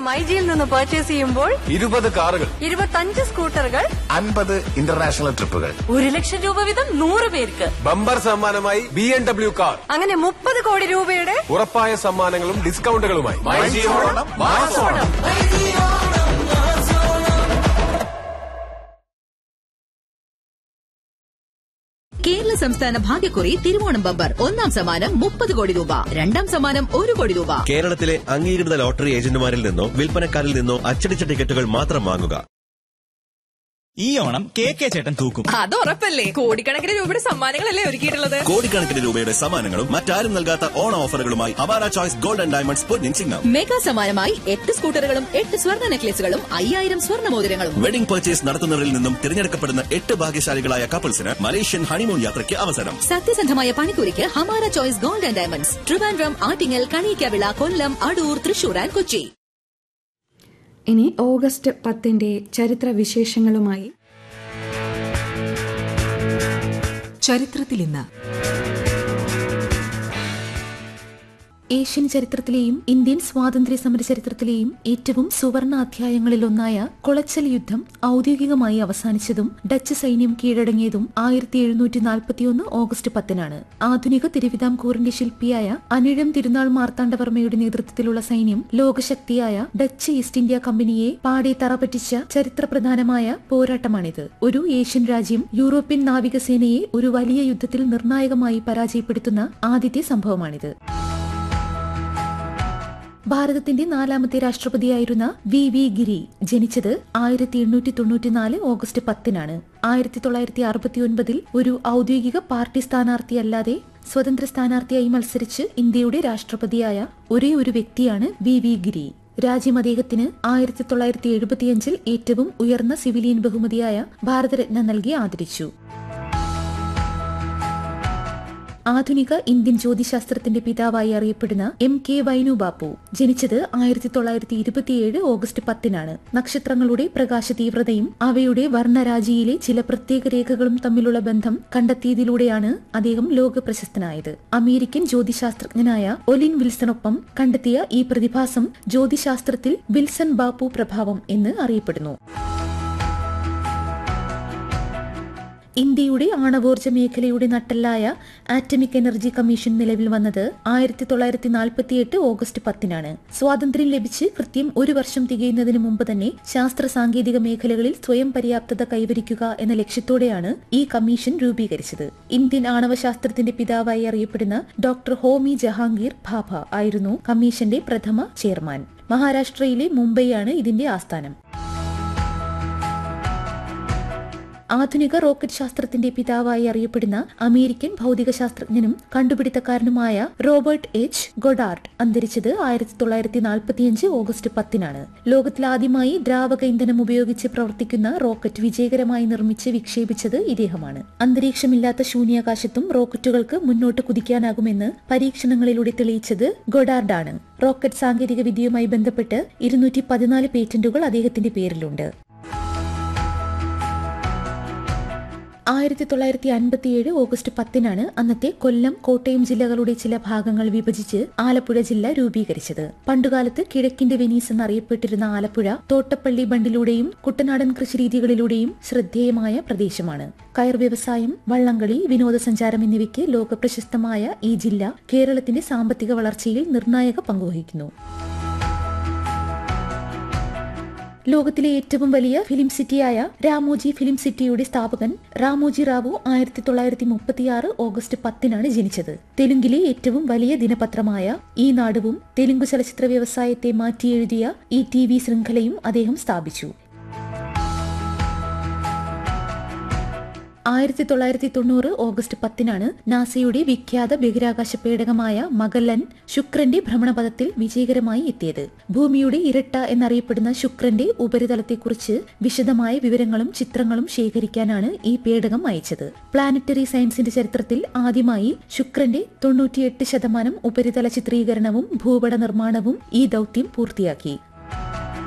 മൈജിയിൽ നിന്ന് പർച്ചേസ് ചെയ്യുമ്പോൾ ഇരുപത് കാറുകൾ ഇരുപത്തഞ്ച് സ്കൂട്ടറുകൾ അൻപത് ഇന്റർനാഷണൽ ട്രിപ്പുകൾ ഒരു ലക്ഷം രൂപ വീതം നൂറ് പേർക്ക് ബമ്പർ സമ്മാനമായി ബി എം ഡബ്ല്യു കാർ അങ്ങനെ മുപ്പത് കോടി രൂപയുടെ ഉറപ്പായ സമ്മാനങ്ങളും ഡിസ്കൗണ്ടുകളുമായി കേരള സംസ്ഥാന ഭാഗ്യക്കുറി തിരുവോണം ബമ്പർ ഒന്നാം സമ്മാനം മുപ്പത് കോടി രൂപ രണ്ടാം സമ്മാനം ഒരു കോടി രൂപ കേരളത്തിലെ അംഗീകൃത ലോട്ടറി ഏജന്റുമാരിൽ നിന്നോ വിൽപ്പനക്കാരിൽ നിന്നോ അച്ചടിച്ച ടിക്കറ്റുകൾ മാത്രം വാങ്ങുക ഈ ഓണം കെ കെ ചേട്ടൻ തൂക്കും അത് ഉറപ്പല്ലേ കോടിക്കണക്കിന് രൂപയുടെ സമ്മാനങ്ങളല്ലേ ഒരുക്കിയിട്ടുള്ളത് കോടിക്കണക്കിന് രൂപയുടെ സമ്മാനങ്ങളും മറ്റാരും നൽകാത്ത ഓണ ഓഫറുകളുമായി അവാര ചോയ്സ് ഗോൾഡ് ആൻഡ് ഡയമണ്ട്സ് പൊന്നിൻ ചിങ്ങം മെഗാ സമ്മാനമായി എട്ട് സ്കൂട്ടറുകളും എട്ട് സ്വർണ്ണ നെക്ലേസുകളും അയ്യായിരം സ്വർണ്ണ മോതിരങ്ങളും വെഡിംഗ് പർച്ചേസ് നടത്തുന്നവരിൽ നിന്നും തിരഞ്ഞെടുക്കപ്പെടുന്ന എട്ട് ഭാഗ്യശാലികളായ കപ്പിൾസിന് മലേഷ്യൻ ഹണിമൂൺ യാത്രയ്ക്ക് അവസരം സത്യസന്ധമായ പണിക്കൂലിക്ക് Hamara choice gold and diamonds Trivandrum Attingal Kaniyikkavila Kollam Adoor Thrissur and Kochi ഇനി ഓഗസ്റ്റ് പത്തിന്റെ ചരിത്ര വിശേഷങ്ങളുമായി ചരിത്രത്തിൽ ഇന്ന് ഏഷ്യൻ ചരിത്രത്തിലെയും ഇന്ത്യൻ സ്വാതന്ത്ര്യ സമര ചരിത്രത്തിലെയും ഏറ്റവും സുവർണ അധ്യായങ്ങളിലൊന്നായ കൊളച്ചൽ യുദ്ധം ഔദ്യോഗികമായി അവസാനിച്ചതും ഡച്ച് സൈന്യം കീഴടങ്ങിയതും ആയിരത്തി എഴുന്നൂറ്റി നാൽപ്പത്തിയൊന്ന് ഓഗസ്റ്റ് പത്തിനാണ് ആധുനിക തിരുവിതാംകൂറിന്റെ ശില്പിയായ അനിഴം തിരുനാൾ മാർത്താണ്ഡവർമ്മയുടെ നേതൃത്വത്തിലുള്ള സൈന്യം ലോകശക്തിയായ ഡച്ച് ഈസ്റ്റ് ഇന്ത്യ കമ്പനിയെ പാടെ തറപറ്റിച്ച ചരിത്രപ്രധാനമായ പോരാട്ടമാണിത് ഒരു ഏഷ്യൻ രാജ്യം യൂറോപ്യൻ നാവികസേനയെ ഒരു വലിയ യുദ്ധത്തിൽ നിർണായകമായി പരാജയപ്പെടുത്തുന്ന ആദ്യത്തെ സംഭവമാണിത് ഭാരതത്തിന്റെ നാലാമത്തെ രാഷ്ട്രപതിയായിരുന്ന വി വി ഗിരി ജനിച്ചത് ആയിരത്തി എണ്ണൂറ്റി തൊണ്ണൂറ്റിനാല് ഓഗസ്റ്റ് പത്തിനാണ് ആയിരത്തി തൊള്ളായിരത്തി അറുപത്തിയൊൻപതിൽ ഒരു ഔദ്യോഗിക പാർട്ടി സ്ഥാനാർത്ഥിയല്ലാതെ സ്വതന്ത്ര സ്ഥാനാർത്ഥിയായി മത്സരിച്ച് ഇന്ത്യയുടെ രാഷ്ട്രപതിയായ ഒരേ ഒരു വ്യക്തിയാണ് വി വി ഗിരി രാജ്യം അദ്ദേഹത്തിന് ആയിരത്തി തൊള്ളായിരത്തി എഴുപത്തിയഞ്ചിൽ ഏറ്റവും ഉയർന്ന സിവിലിയൻ ബഹുമതിയായ ഭാരതരത്ന നൽകി ആദരിച്ചു ആധുനിക ഇന്ത്യൻ ജ്യോതിശാസ്ത്രത്തിന്റെ പിതാവായി അറിയപ്പെടുന്ന എം കെ വൈനു ബാപ്പു ജനിച്ചത് ആയിരത്തി തൊള്ളായിരത്തി ഇരുപത്തിയേഴ് ഓഗസ്റ്റ് പത്തിനാണ് നക്ഷത്രങ്ങളുടെ പ്രകാശ തീവ്രതയും അവയുടെ വർണ്ണരാജിയിലെ ചില പ്രത്യേക രേഖകളും തമ്മിലുള്ള ബന്ധം കണ്ടെത്തിയതിലൂടെയാണ് അദ്ദേഹം ലോക പ്രശസ്തനായത് അമേരിക്കൻ ജ്യോതിശാസ്ത്രജ്ഞനായ ഒലിൻ വിൽസണൊപ്പം കണ്ടെത്തിയ ഈ പ്രതിഭാസം ജ്യോതിശാസ്ത്രത്തിൽ വിൽസൺ ബാപ്പു പ്രഭാവം എന്ന് അറിയപ്പെടുന്നു ഇന്ത്യയുടെ ആണവോർജ മേഖലയുടെ നട്ടല്ലായ ആറ്റമിക് എനർജി കമ്മീഷൻ നിലവിൽ വന്നത് ആയിരത്തി തൊള്ളായിരത്തി നാൽപ്പത്തിയെട്ട് ഓഗസ്റ്റ് പത്തിനാണ് സ്വാതന്ത്ര്യം ലഭിച്ച് കൃത്യം ഒരു വർഷം തികയുന്നതിന് മുമ്പ് തന്നെ ശാസ്ത്ര സാങ്കേതിക മേഖലകളിൽ സ്വയം പര്യാപ്തത കൈവരിക്കുക എന്ന ലക്ഷ്യത്തോടെയാണ് ഈ കമ്മീഷൻ രൂപീകരിച്ചത് ഇന്ത്യൻ ആണവശാസ്ത്രത്തിന്റെ പിതാവായി അറിയപ്പെടുന്ന ഡോക്ടർ ഹോമി ജഹാംഗീർ ഭാഭ ആയിരുന്നു കമ്മീഷന്റെ പ്രഥമ ചെയർമാൻ മഹാരാഷ്ട്രയിലെ മുംബൈയാണ് ഇതിന്റെ ആസ്ഥാനം ആധുനിക റോക്കറ്റ് ശാസ്ത്രത്തിന്റെ പിതാവായി അറിയപ്പെടുന്ന അമേരിക്കൻ ഭൗതിക ശാസ്ത്രജ്ഞനും കണ്ടുപിടുത്തക്കാരനുമായ റോബർട്ട് എച്ച് ഗൊഡാർഡ് അന്തരിച്ചത് ആയിരത്തി തൊള്ളായിരത്തി നാൽപ്പത്തിയഞ്ച് ഓഗസ്റ്റ് പത്തിനാണ് ലോകത്തിലാദ്യമായി ദ്രാവക ഇന്ധനം ഉപയോഗിച്ച് പ്രവർത്തിക്കുന്ന റോക്കറ്റ് വിജയകരമായി നിർമ്മിച്ച് വിക്ഷേപിച്ചത് ഇദ്ദേഹമാണ് അന്തരീക്ഷമില്ലാത്ത ശൂന്യാകാശത്തും റോക്കറ്റുകൾക്ക് മുന്നോട്ട് കുതിക്കാനാകുമെന്ന് പരീക്ഷണങ്ങളിലൂടെ തെളിയിച്ചത് ഗൊഡാർഡാണ് റോക്കറ്റ് സാങ്കേതിക വിദ്യയുമായി ബന്ധപ്പെട്ട് ഇരുന്നൂറ്റി പതിനാല് പേറ്റന്റുകൾ അദ്ദേഹത്തിന്റെ പേരിലുണ്ട് ആയിരത്തി തൊള്ളായിരത്തി അൻപത്തിയേഴ് ഓഗസ്റ്റ് പത്തിനാണ് അന്നത്തെ കൊല്ലം കോട്ടയം ജില്ലകളുടെ ചില ഭാഗങ്ങൾ വിഭജിച്ച് ആലപ്പുഴ ജില്ല രൂപീകരിച്ചത് പണ്ടുകാലത്ത് കിഴക്കിന്റെ വെനീസ് എന്നറിയപ്പെട്ടിരുന്ന ആലപ്പുഴ തോട്ടപ്പള്ളി ബണ്ടിലൂടെയും കുട്ടനാടൻ കൃഷിരീതികളിലൂടെയും ശ്രദ്ധേയമായ പ്രദേശമാണ് കയർ വ്യവസായം വള്ളംകളി വിനോദസഞ്ചാരം എന്നിവയ്ക്ക് ലോകപ്രശസ്തമായ ഈ ജില്ല കേരളത്തിന്റെ സാമ്പത്തിക വളർച്ചയിൽ നിർണായക പങ്കുവഹിക്കുന്നു ലോകത്തിലെ ഏറ്റവും വലിയ ഫിലിം സിറ്റിയായ രാമോജി ഫിലിം സിറ്റിയുടെ സ്ഥാപകൻ രാമോജി റാവു ആയിരത്തി തൊള്ളായിരത്തി മുപ്പത്തിയാറ് ഓഗസ്റ്റ് പത്തിനാണ് ജനിച്ചത് തെലുങ്കിലെ ഏറ്റവും വലിയ ദിനപത്രമായ ഈ നാടുവും തെലുങ്ക് ചലച്ചിത്ര വ്യവസായത്തെ മാറ്റിയെഴുതിയ ഈ ടി വി ശൃംഖലയും അദ്ദേഹം സ്ഥാപിച്ചു ആയിരത്തി തൊള്ളായിരത്തി തൊണ്ണൂറ് ഓഗസ്റ്റ് പത്തിനാണ് നാസയുടെ വിഖ്യാത ബഹിരാകാശ പേടകമായ മഗല്ലൻ ശുക്രന്റെ ഭ്രമണപഥത്തിൽ വിജയകരമായി എത്തിയത് ഭൂമിയുടെ ഇരട്ട എന്നറിയപ്പെടുന്ന ശുക്രന്റെ ഉപരിതലത്തെക്കുറിച്ച് വിശദമായ വിവരങ്ങളും ചിത്രങ്ങളും ശേഖരിക്കാനാണ് ഈ പേടകം അയച്ചത് പ്ലാനറ്ററി സയൻസിന്റെ ചരിത്രത്തിൽ ആദ്യമായി ശുക്രന്റെ തൊണ്ണൂറ്റിയെട്ട് ശതമാനം ഉപരിതല ചിത്രീകരണവും ഭൂപട നിർമ്മാണവും ഈ ദൌത്യം പൂർത്തിയാക്കി